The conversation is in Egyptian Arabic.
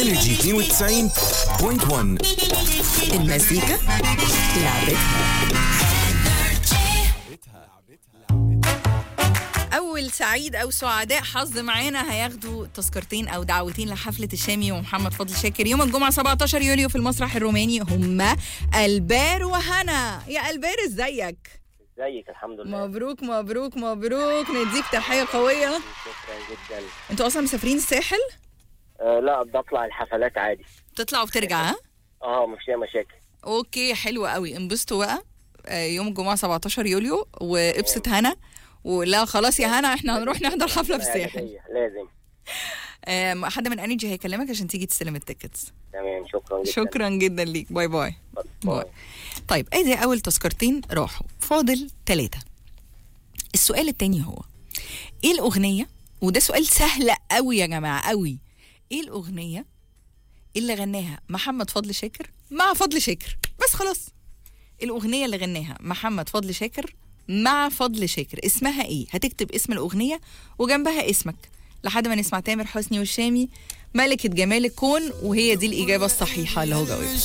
انرجي 92.1 المزيكا لعبتها أول سعيد أو سعداء حظ معانا هياخدوا تذكرتين أو دعوتين لحفلة الشامي ومحمد فضل شاكر يوم الجمعة 17 يوليو في المسرح الروماني هما البار وهنا يا البار ازيك؟ زيك الحمد لله مبروك مبروك مبروك نديك تحية قوية شكرا جدا انتوا أصلا مسافرين الساحل؟ آه لا بطلع الحفلات عادي تطلع وبترجع ها؟ اه مش فيها مشاكل اوكي حلو قوي انبسطوا بقى آه، يوم الجمعة 17 يوليو وابسط هنا ولا خلاص يا هنا احنا هنروح نحضر حفلة في الساحل إعدادية، لازم آم، حد من انرجي هيكلمك عشان تيجي تستلم التيكتس تمام شكرا جدا شكرا جدا ليك باي باي باي باي. طيب ادي اول تذكرتين راحوا فاضل ثلاثة السؤال التاني هو ايه الاغنية وده سؤال سهل قوي يا جماعة قوي ايه الاغنية اللي غناها محمد فضل شاكر مع فضل شاكر بس خلاص الاغنية اللي غناها محمد فضل شاكر مع فضل شاكر اسمها ايه هتكتب اسم الاغنية وجنبها اسمك لحد ما نسمع تامر حسني والشامي ملكة جمال الكون وهي دي الإجابة الصحيحة اللي هو جاوبها